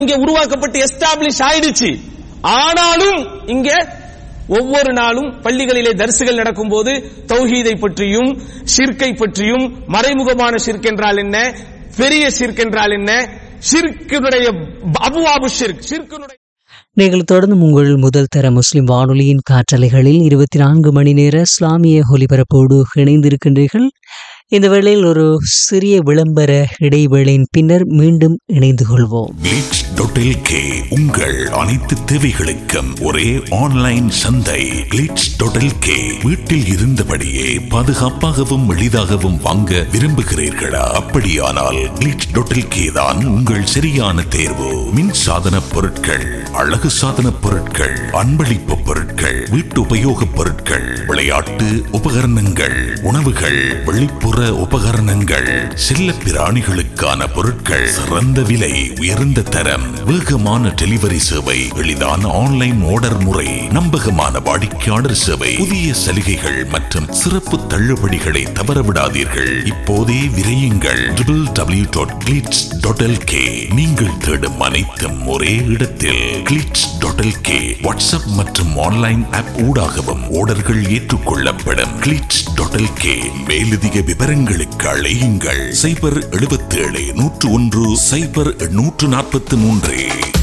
இங்க உருவாக்கப்பட்டு எஸ்டாப்ளிஷ் ஆயிடுச்சு ஆனாலும் இங்க ஒவ்வொரு நாளும் பள்ளிகளிலே தரிசுகள் நடக்கும்போது தௌஹீதை பற்றியும் ஷிர்கை பற்றியும் மறைமுகமான ஷிர்க் என்றால் என்ன பெரிய ஷிர்க் என்றால் என்ன ஷிர்க்கினுடைய அபுவாபு ஷிர்க் ஷிர்க்கினுடைய நீங்கள் தொடர்ந்து உங்கள் முதல் தர முஸ்லிம் வானொலியின் காற்றலைகளில் இருபத்தி நான்கு மணி நேர இஸ்லாமிய ஒலிபரப்போடு இணைந்திருக்கின்றீர்கள் இந்த வேளையில் ஒரு சிறிய விளம்பர இடைவேளையின் பின்னர் மீண்டும் இணைந்து கொள்வோம் கிளிட்ஸ் டாட் கே உங்கள் அனைத்து தேவைகளுக்கும் ஒரே ஆன்லைன் சந்தை கிளிட்ஸ் டாட் கே வீட்டில் இருந்தபடியே பாதுகாப்பாகவும் எளிதாகவும் வாங்க விரும்புகிறீர்களா அப்படியானால் கிளிட்ஸ் டாட் கே தான் உங்கள் சரியான தேர்வு மின் சாதன பொருட்கள் அழகு சாதன பொருட்கள் அன்பளிப்பு பொருட்கள் வீட்டு உபயோகப் பொருட்கள் விளையாட்டு உபகரணங்கள் உணவுகள் வெளிப்புற உபகரணங்கள் செல்ல பிராணிகளுக்கான பொருட்கள் சிறந்த விலை உயர்ந்த தரம் வேகமான டெலிவரி சேவை எளிதான ஆன்லைன் ஆர்டர் முறை நம்பகமான வாடிக்கையாளர் சேவை புதிய சலுகைகள் மற்றும் சிறப்பு தள்ளுபடிகளை தவறவிடாதீர்கள் இப்போதே விரையுங்கள் W dot Glitz dot K நீங்கள் தேடும் அனைத்தும் ஒரே இடத்தில் கிளிட்ஸ் டாட் கே வாட்ஸ்அப் மற்றும் ஆன்லைன் ஆப் ஊடாகவும் ஆர்டர்கள் ஏற்றுக்கொள்ளப்படும் கிளிட்ஸ் டாட் கே மேலதிக விவரங்களுக்கு அழையுங்கள் சைபர் 77 நூற்று ஒன்று சைபர் நூற்று நாற்பத்தி மூன்று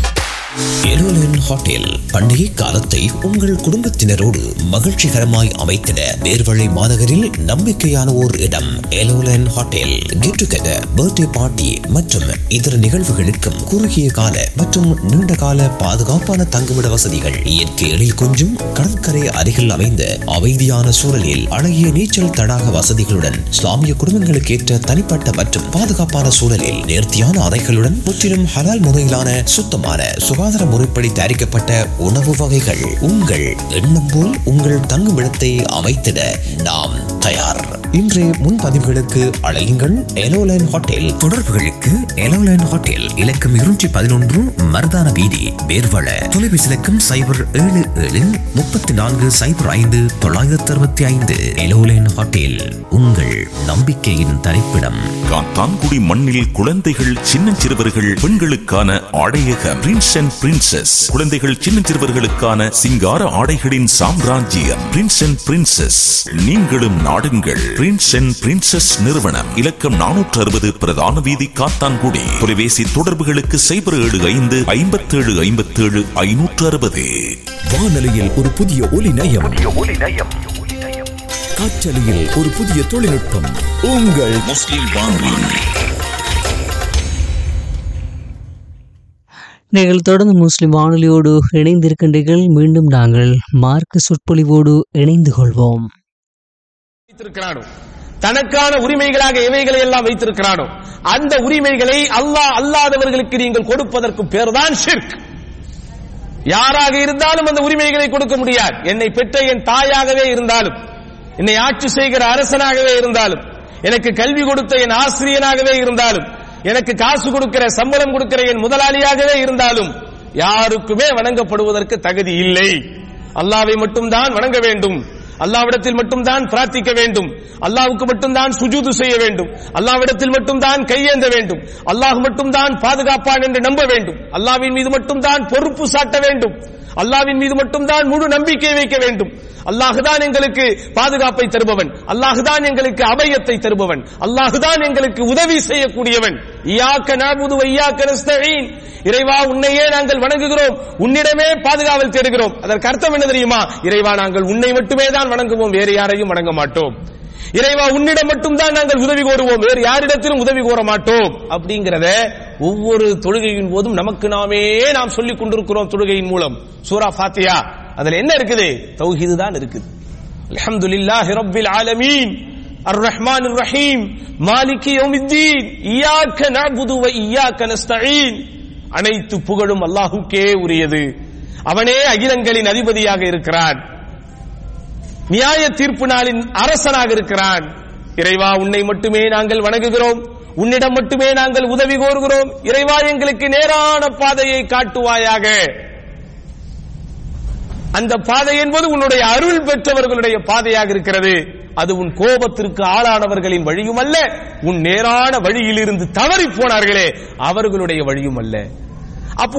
எருலன் ஹோட்டல் பண்டிகை காலத்தை உங்கள் குடும்பத்தினரோடு மகிழ்ச்சிகரமாய் அமைத்திட நேர்வழி மாநகரில் நம்பிக்கையான ஓர் இடம் எலோலன் hotel get together birthday party மற்றும் இதர நிகழ்வுகளுக்கும் குறுகிய கால மற்றும் நீண்ட கால பாதுகாப்பான தங்குமிட வசதிகள் இயற்கை எழில் கொஞ்சும் கடற்கரை அருகில் அமைந்த அமைதியான சூழலில் அழகிய நீச்சல் தடாக வசதிகளுடன் இஸ்லாமிய குடும்பங்களுக்கு ஏற்ற தனிப்பட்ட மற்றும் பாதுகாப்பான சூழலில் நேர்த்தியான அறைகளுடன் முற்றிலும் ஹலால் முறையிலான சுத்தமான சுகாதார முறைப்படி தயாரிக்கப்பட்ட உணவு வகைகள் உங்கள் எண்ணம் போல் உங்கள் தங்குமிடத்தை அமைத்திட நாம் தயார் இன்றைய முன்பதிவுகளுக்கு அழையுங்கள் எலோலைன் ஹோட்டல் தொடர்புகளுக்கு எலோலைன் ஹோட்டல் இலக்கம் இருநூற்றி பதினொன்று மருதான வீதி வேர்வள தொலைபேசி இலக்கம் சைபர் ஏழு ஏழு முப்பத்தி நான்கு சைபர் ஐந்து தொள்ளாயிரத்தி அறுபத்தி ஐந்து எலோலைன் ஹோட்டல் உங்கள் நம்பிக்கையின் தரிப்பிடம் காத்தான்குடி மண்ணில் குழந்தைகள் சின்னஞ்சிறுவர்கள் பெண்களுக்கான ஆடையக பிரின்ஸ் அண்ட் பிரின்சஸ் குழந்தைகள் சின்னஞ்சிறுவர்களுக்கான சிங்கார ஆடைகளின் சாம்ராஜ்யம் பிரின்ஸ் அண்ட் பிரின்சஸ் நீங்களும் நாடுங்கள் பிரின்ஸ் அண்ட் பிரின்சஸ் நிறுவனம் இலக்கம் நானூற்று அறுபது பிரதான வீதி காத்தான்குடி தொலைபேசி தொடர்புகளுக்கு சைபர் ஏழு ஐந்து ஐம்பத்தேழு ஐம்பத்தேழு ஐநூற்று அறுபது வானொலியில் ஒரு புதிய ஒலி நயம் காற்றலையில் ஒரு புதிய தொழில்நுட்பம் உங்கள் முஸ்லிம் வானொலி நீங்கள் தொடர்ந்து முஸ்லிம் வானொலியோடு இணைந்திருக்கின்றீர்கள் மீண்டும் நாங்கள் மார்க்க சொற்பொழிவோடு இணைந்து கொள்வோம் வைத்திருக்கிறானோ தனக்கான உரிமைகளாக எவைகளை எல்லாம் வைத்திருக்கிறானோ அந்த உரிமைகளை அல்லாஹ் அல்லாதவர்களுக்கு நீங்கள் கொடுப்பதற்கு பேர்தான் ஷிர்க் யாராக இருந்தாலும் அந்த உரிமைகளை கொடுக்க முடியாது என்னை பெற்ற என் தாயாகவே இருந்தாலும் என்னை ஆட்சி செய்கிற அரசனாகவே இருந்தாலும் எனக்கு கல்வி கொடுத்த என் ஆசிரியனாகவே இருந்தாலும் எனக்கு காசு கொடுக்கிற சம்பளம் கொடுக்கிற என் முதலாளியாகவே இருந்தாலும் யாருக்குமே வணங்கப்படுவதற்கு தகுதி இல்லை அல்லாவை மட்டும்தான் வணங்க வேண்டும் அல்லாவிடத்தில் மட்டும்தான் பிரார்த்திக்க வேண்டும் அல்லாவுக்கு மட்டும்தான் சுஜூது செய்ய வேண்டும் அல்லாவிடத்தில் மட்டும்தான் கையேந்த வேண்டும் அல்லாஹ் மட்டும்தான் பாதுகாப்பான் என்று நம்ப வேண்டும் அல்லாவின் மீது மட்டும்தான் பொறுப்பு சாட்ட வேண்டும் அல்லாவின் மீது மட்டும்தான் முழு நம்பிக்கை வைக்க வேண்டும் அல்லாஹுதான் எங்களுக்கு பாதுகாப்பை தருபவன் அல்லாஹுதான் எங்களுக்கு அபயத்தை தருபவன் அல்லாஹுதான் எங்களுக்கு உதவி செய்யக்கூடியவன் இயாக்க நாபுது வையாக்க நஸ்தஈன் இறைவா உன்னையே நாங்கள் வணங்குகிறோம் உன்னிடமே பாதுகாவல் தேடுகிறோம் அதற்கு அர்த்தம் என்ன தெரியுமா இறைவா நாங்கள் உன்னை மட்டுமே தான் வணங்குவோம் வேறு யாரையும் வணங்க மாட்டோம் இறைவா உன்னிடம் மட்டும்தான் நாங்கள் உதவி கோருவோம் வேறு யாரிடத்திலும் உதவி கோர மாட்டோம் அப்படிங்கறத ஒவ்வொரு தொழுகையின் போதும் நமக்கு நாமே நாம் சொல்லிக் கொண்டிருக்கிறோம் தொழுகையின் மூலம் சூரா ஃபாத்தியா அதுல என்ன இருக்குது தௌஹீது தான் இருக்குது அல்ஹம்துலில்லாஹி ரப்பில் ஆலமீன் அர் ரஹ்மான் ரஹீம் மாலிகி யௌமித்தீன் இய்யாக நஅபுது வ இய்யாக நஸ்தஈன் அனைத்து புகழும் அல்லாஹ்வுக்கே உரியது அவனே அகிலங்களின் அதிபதியாக இருக்கிறான் நியாய தீர்ப்பு நாளின் அரசனாக இருக்கிறான் இறைவா உன்னை மட்டுமே நாங்கள் வணங்குகிறோம் உன்னிடம் மட்டுமே நாங்கள் உதவி கோருகிறோம் இறைவா எங்களுக்கு நேரான பாதையை காட்டுவாயாக அந்த பாதை என்பது உன்னுடைய அருள் பெற்றவர்களுடைய பாதையாக இருக்கிறது அது உன் கோபத்திற்கு ஆளானவர்களின் வழியும் அல்ல உன் நேரான வழியிலிருந்து தவறி போனார்களே அவர்களுடைய வழியும் அல்ல